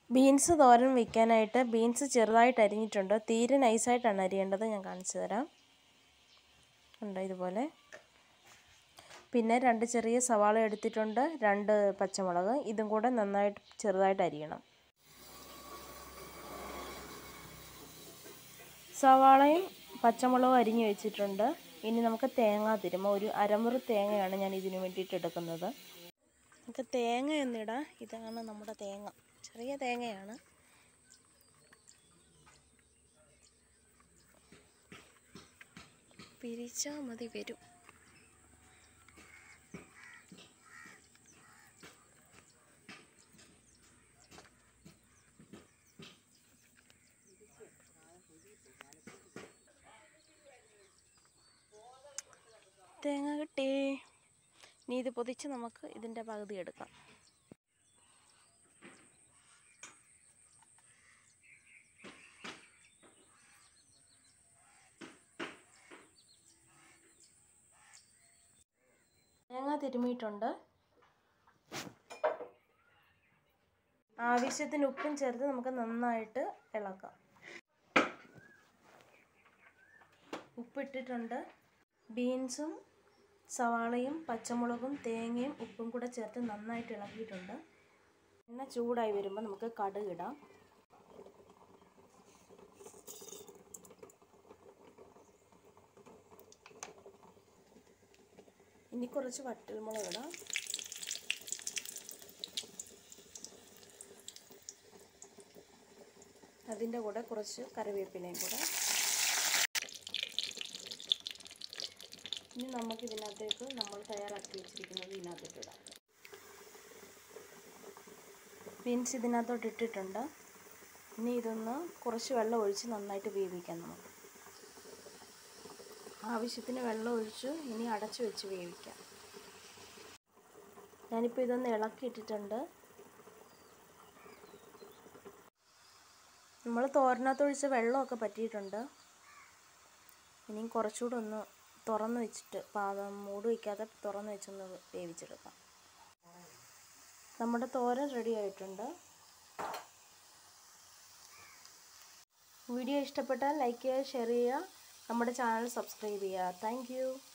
beans തോരൻ വയ്ക്കാനായിട്ട് beans ചെറുതായിട്ട് അരിഞ്ഞിട്ടുണ്ട് തീരെ നൈസായിട്ടാണ് അരിയേണ്ടത് ഞാൻ കാണിച്ചു തരാം ഉണ്ട് ഇതുപോലെ പിന്നെ രണ്ട് ചെറിയ സവാള എടുത്തിട്ടുണ്ട് രണ്ട് പച്ചമുളക് ഇതും കൂടെ നന്നായിട്ട് ചെറുതായിട്ട് അരിയണം സവാളയും പച്ചമുളകും അരിഞ്ഞ് വെച്ചിട്ടുണ്ട് ഇനി നമുക്ക് തേങ്ങ തിരുമ ഒരു അരമുറി തേങ്ങയാണ് ഞാൻ ഇതിന് വേണ്ടിയിട്ട് എടുക്കുന്നത് നമുക്ക് തേങ്ങ എന്നിടാം ഇതാണ് നമ്മുടെ തേങ്ങ ചെറിയ തേങ്ങയാണ് പിരിച്ചാൽ മതി വരും തേങ്ങ കിട്ടി ഇനി ഇത് പൊതിച്ച് നമുക്ക് ഇതിൻ്റെ പകുതി എടുക്കാം തേങ്ങ തിരുമിയിട്ടുണ്ട് ആവശ്യത്തിന് ഉപ്പും ചേർത്ത് നമുക്ക് നന്നായിട്ട് ഇളക്കാം ഉപ്പിട്ടിട്ടുണ്ട് ബീൻസും സവാളയും പച്ചമുളകും തേങ്ങയും ഉപ്പും കൂടെ ചേർത്ത് നന്നായിട്ട് ഇളക്കിയിട്ടുണ്ട് എണ്ണ ചൂടായി വരുമ്പോൾ നമുക്ക് കടുക് ഇടാം ഇനി കുറച്ച് വറ്റൽമുളക് ഇടാം അതിൻ്റെ കൂടെ കുറച്ച് കറിവേപ്പിലയും കൂടെ ഇനി നമുക്ക് ഇതിനകത്തേക്ക് നമ്മൾ തയ്യാറാക്കി വെച്ചിരിക്കുന്നത് ഇതിനകത്തോട്ട് ഇടാം ബീൻസ് ഇതിനകത്തോട്ട് ഇട്ടിട്ടുണ്ട് ഇനി ഇതൊന്ന് കുറച്ച് വെള്ളം ഒഴിച്ച് നന്നായിട്ട് വേവിക്കാം നമുക്ക് ആവശ്യത്തിന് വെള്ളം ഒഴിച്ച് ഇനി അടച്ചു വെച്ച് വേവിക്കാം ഞാനിപ്പോൾ ഇതൊന്ന് ഇളക്കിയിട്ടിട്ടുണ്ട് നമ്മൾ തോരനകത്തൊഴിച്ച വെള്ളമൊക്കെ പറ്റിയിട്ടുണ്ട് ഇനിയും കുറച്ചുകൂടെ ഒന്ന് തുറന്ന് വെച്ചിട്ട് പാകം മൂട് വയ്ക്കാതെ തുറന്ന് വെച്ചൊന്ന് വേവിച്ചെടുക്കാം നമ്മുടെ തോരൻ റെഡി ആയിട്ടുണ്ട് വീഡിയോ ഇഷ്ടപ്പെട്ടാൽ ലൈക്ക് ചെയ്യുക ഷെയർ ചെയ്യുക നമ്മുടെ ചാനൽ സബ്സ്ക്രൈബ് ചെയ്യുക താങ്ക്